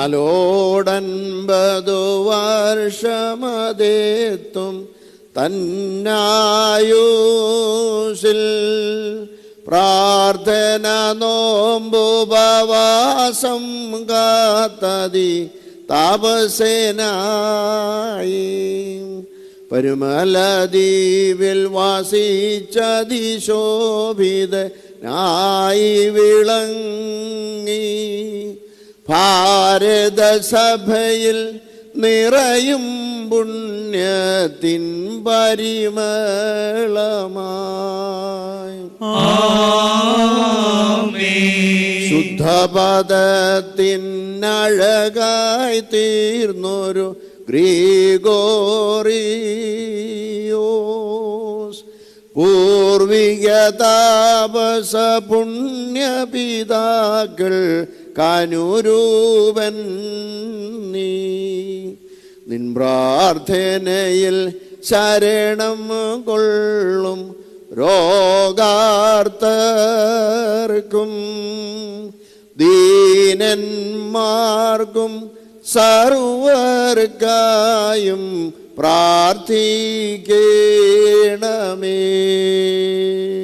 നാലോടൻപതു വർഷമതേത്തും തന്നായൂസിൽ പ്രാർത്ഥന നോമ്പുപവാസം കാത്തതി താപസേനായി പരുമലദ്വീപിൽ വാസിച്ചതിശോഭിതനായി വിളങ്ങി ഭാരതസഭയിൽ നിറയും പുണ്യത്തിൻ പരിമളമായി ശുദ്ധപദത്തിനഴകായി തീർന്നൊരു ഗ്രീഗോറിയോസ് പൂർവിക താപസ പുണ്യപിതാക്കൾ കനുരൂപൻ നീ നിൻ പ്രാർത്ഥനയിൽ ശരണം കൊള്ളും രോഗാർത്തർക്കും ദീനന്മാർക്കും സർവർക്കായും പ്രാർത്ഥിക്കണമേ